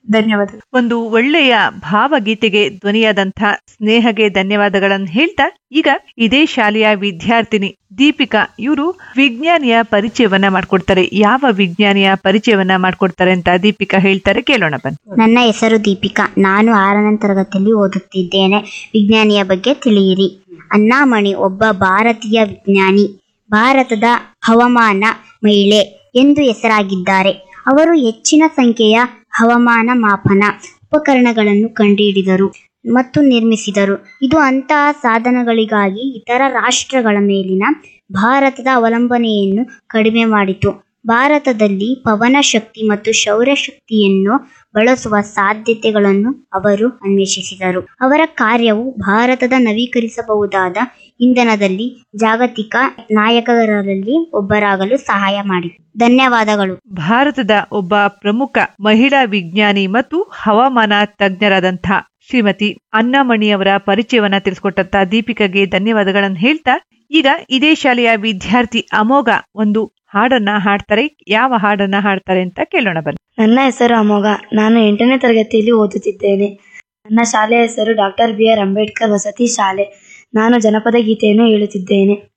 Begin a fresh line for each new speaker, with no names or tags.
ಧನ್ಯವಾದಗಳು
ಒಂದು ಒಳ್ಳೆಯ ಭಾವಗೀತೆಗೆ ಧ್ವನಿಯಾದಂಥ ಸ್ನೇಹಗೆ ಧನ್ಯವಾದಗಳನ್ನು ಹೇಳ್ತಾ ಈಗ ಇದೇ ಶಾಲೆಯ ವಿದ್ಯಾರ್ಥಿನಿ ದೀಪಿಕಾ ಇವರು ವಿಜ್ಞಾನಿಯ ಪರಿಚಯವನ್ನ ಮಾಡ್ಕೊಡ್ತಾರೆ ಯಾವ ವಿಜ್ಞಾನಿಯ ಪರಿಚಯವನ್ನ ಮಾಡ್ಕೊಡ್ತಾರೆ ಅಂತ ದೀಪಿಕಾ ಹೇಳ್ತಾರೆ ಕೇಳೋಣ ಬನ್ನಿ
ನನ್ನ ಹೆಸರು ದೀಪಿಕಾ ನಾನು ಆರನೇ ತರಗತಿಯಲ್ಲಿ ಓದುತ್ತಿದ್ದೇನೆ ವಿಜ್ಞಾನಿಯ ಬಗ್ಗೆ ತಿಳಿಯಿರಿ ಅಣ್ಣಾಮಣಿ ಒಬ್ಬ ಭಾರತೀಯ ವಿಜ್ಞಾನಿ ಭಾರತದ ಹವಾಮಾನ ಮಹಿಳೆ ಎಂದು ಹೆಸರಾಗಿದ್ದಾರೆ ಅವರು ಹೆಚ್ಚಿನ ಸಂಖ್ಯೆಯ ಹವಾಮಾನ ಮಾಪನ ಉಪಕರಣಗಳನ್ನು ಕಂಡುಹಿಡಿದರು ಮತ್ತು ನಿರ್ಮಿಸಿದರು ಇದು ಅಂತಹ ಸಾಧನಗಳಿಗಾಗಿ ಇತರ ರಾಷ್ಟ್ರಗಳ ಮೇಲಿನ ಭಾರತದ ಅವಲಂಬನೆಯನ್ನು ಕಡಿಮೆ ಮಾಡಿತು ಭಾರತದಲ್ಲಿ ಪವನ ಶಕ್ತಿ ಮತ್ತು ಸೌರಶಕ್ತಿಯನ್ನು ಬಳಸುವ ಸಾಧ್ಯತೆಗಳನ್ನು ಅವರು ಅನ್ವೇಷಿಸಿದರು ಅವರ ಕಾರ್ಯವು ಭಾರತದ ನವೀಕರಿಸಬಹುದಾದ ಇಂಧನದಲ್ಲಿ ಜಾಗತಿಕ ನಾಯಕರಲ್ಲಿ ಒಬ್ಬರಾಗಲು ಸಹಾಯ ಮಾಡಿತು ಧನ್ಯವಾದಗಳು
ಭಾರತದ ಒಬ್ಬ ಪ್ರಮುಖ ಮಹಿಳಾ ವಿಜ್ಞಾನಿ ಮತ್ತು ಹವಾಮಾನ ತಜ್ಞರಾದಂಥ ಶ್ರೀಮತಿ ಅನ್ನಮಣಿಯವರ ಪರಿಚಯವನ್ನ ತಿಳಿಸ್ಕೊಟ್ಟಂತ ದೀಪಿಕಾಗೆ ಧನ್ಯವಾದಗಳನ್ನು ಹೇಳ್ತಾ ಈಗ ಇದೇ ಶಾಲೆಯ ವಿದ್ಯಾರ್ಥಿ ಅಮೋಘ ಒಂದು ಹಾಡನ್ನ ಹಾಡ್ತಾರೆ ಯಾವ ಹಾಡನ್ನ ಹಾಡ್ತಾರೆ ಅಂತ ಕೇಳೋಣ ಬನ್ನಿ
ನನ್ನ ಹೆಸರು ಅಮೋಘ ನಾನು ಎಂಟನೇ ತರಗತಿಯಲ್ಲಿ ಓದುತ್ತಿದ್ದೇನೆ ನನ್ನ ಶಾಲೆಯ ಹೆಸರು ಡಾಕ್ಟರ್ ಬಿ ಆರ್ ಅಂಬೇಡ್ಕರ್ ವಸತಿ ಶಾಲೆ ನಾನು ಜನಪದ ಗೀತೆಯನ್ನು ಹೇಳುತ್ತಿದ್ದೇನೆ